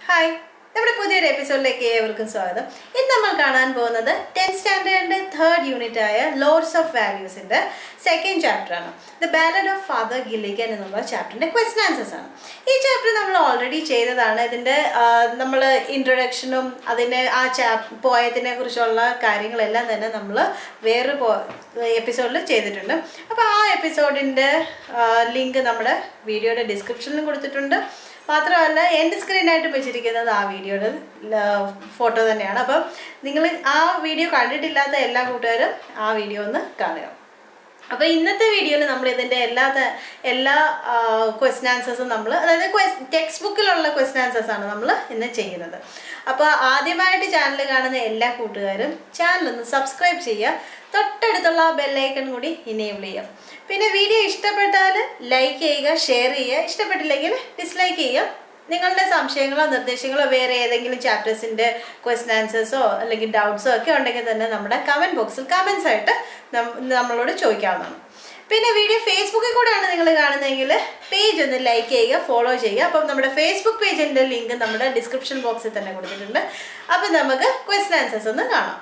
hi നമ്മുടെ പുതിയൊരു എപ്പിസോഡിലേക്ക് ഏവർക്കും സ്വാഗതം ഇന്ന് നമ്മൾ കാണാൻ പോകുന്നത് ടെൻത്ത് സ്റ്റാൻഡേർഡിന്റെ തേർഡ് യൂണിറ്റ് ആയ ലോർഡ്സ് ഓഫ് വാല്യൂസിന്റെ സെക്കൻഡ് ചാപ്റ്റർ ആണ് the ballad of father Gilligan എന്നുള്ള ചാപ്റ്ററിന്റെ ക്വസ്റ്റൻ ആൻസേഴ്സ് ആണ് ഈ ചാപ്റ്റർ നമ്മൾ ഓൾറെഡി ചെയ്തതാണ് ഇതിന്റെ നമ്മൾ ഇൻട്രൊഡക്ഷനും അതിന്റെ ആ ചാപ് പോയതിനെ കുറിച്ചുള്ള കാര്യങ്ങളെല്ലാം തന്നെ നമ്മൾ വേറൊരു എപ്പിസോഡിൽ ചെയ്തിട്ടുണ്ട് അപ്പോൾ ആ എപ്പിസോഡിന്റെ ലിങ്ക് നമ്മുടെ വീഡിയോയുടെ ഡിസ്ക്രിപ്ഷനിലും കൊടുത്തിട്ടുണ്ട് മാത്രമല്ല എൻ്റെ സ്ക്രീനായിട്ട് വെച്ചിരിക്കുന്നത് ആ വീഡിയോയുടെ ഫോട്ടോ തന്നെയാണ് അപ്പം നിങ്ങൾ ആ വീഡിയോ കണ്ടിട്ടില്ലാത്ത എല്ലാ കൂട്ടുകാരും ആ വീഡിയോ ഒന്ന് കാണുക അപ്പോൾ ഇന്നത്തെ വീഡിയോയിൽ നമ്മൾ ഇതിൻ്റെ എല്ലാ ത- എല്ലാ ക്വസ്റ്റൻ ആൻസേഴ്സും നമ്മൾ അതായത് ടെക്സ്റ്റ് ബുക്കിലുള്ള ക്വസ്റ്റൻ ആൻസേഴ്സ് ആണ് നമ്മൾ ഇന്ന് ചെയ്യുന്നത് അപ്പോൾ ആദ്യമായിട്ട് ചാനൽ കാണുന്ന എല്ലാ കൂട്ടുകാരും ചാനൽ ഒന്ന് സബ്സ്ക്രൈബ് ചെയ്യുക തൊട്ടടുത്തുള്ള ബെല്ലൈക്കൺ കൂടി ഇനേബിൾ ചെയ്യാം പിന്നെ വീഡിയോ ഇഷ്ടപ്പെട്ടാൽ ലൈക്ക് ചെയ്യുക ഷെയർ ചെയ്യുക ഇഷ്ടപ്പെട്ടില്ലെങ്കിൽ ഡിസ്ലൈക്ക് ചെയ്യുക നിങ്ങളുടെ സംശയങ്ങളോ നിർദ്ദേശങ്ങളോ വേറെ ഏതെങ്കിലും ചാപ്റ്റേഴ്സിൻ്റെ ക്വസ്റ്റൻ ആൻസേഴ്സോ അല്ലെങ്കിൽ ഡൗട്ട്സോ ഒക്കെ ഉണ്ടെങ്കിൽ തന്നെ നമ്മുടെ കമൻറ്റ് ബോക്സിൽ കമൻസ് ആയിട്ട് നം- നമ്മളോട് ചോദിക്കാവുന്നതാണ് പിന്നെ വീഡിയോ ഫേസ്ബുക്കിൽ കൂടെയാണ് നിങ്ങൾ കാണുന്നതെങ്കിൽ പേജ് ഒന്ന് ലൈക്ക് ചെയ്യുക ഫോളോ ചെയ്യുക അപ്പം നമ്മുടെ ഫേസ്ബുക്ക് പേജിൻ്റെ ലിങ്ക് നമ്മുടെ ഡിസ്ക്രിപ്ഷൻ ബോക്സിൽ തന്നെ കൊടുത്തിട്ടുണ്ട് അപ്പം നമുക്ക് ക്വസ്റ്റൻ ആൻസേഴ്സ് ഒന്ന് കാണാം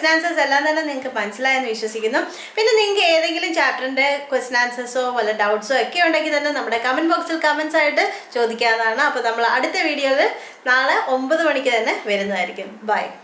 ക്വസ്റ്റൻ ആൻസേഴ്സ് എല്ലാം തന്നെ നിങ്ങൾക്ക് മനസ്സിലായെന്ന് വിശ്വസിക്കുന്നു പിന്നെ നിങ്ങൾക്ക് ഏതെങ്കിലും ചാപ്റ്ററിൻ്റെ ക്വസ്റ്റൻ ആൻസേഴ്സോ വല്ല ഡൗട്ട്സോ ഒക്കെ ഉണ്ടെങ്കിൽ തന്നെ നമ്മുടെ കമൻറ്റ് ബോക്സിൽ കമൻസ് ആയിട്ട് ചോദിക്കാവുന്നതാണ് അപ്പോൾ നമ്മൾ അടുത്ത വീഡിയോയിൽ നാളെ ഒമ്പത് മണിക്ക് തന്നെ വരുന്നതായിരിക്കും ബൈ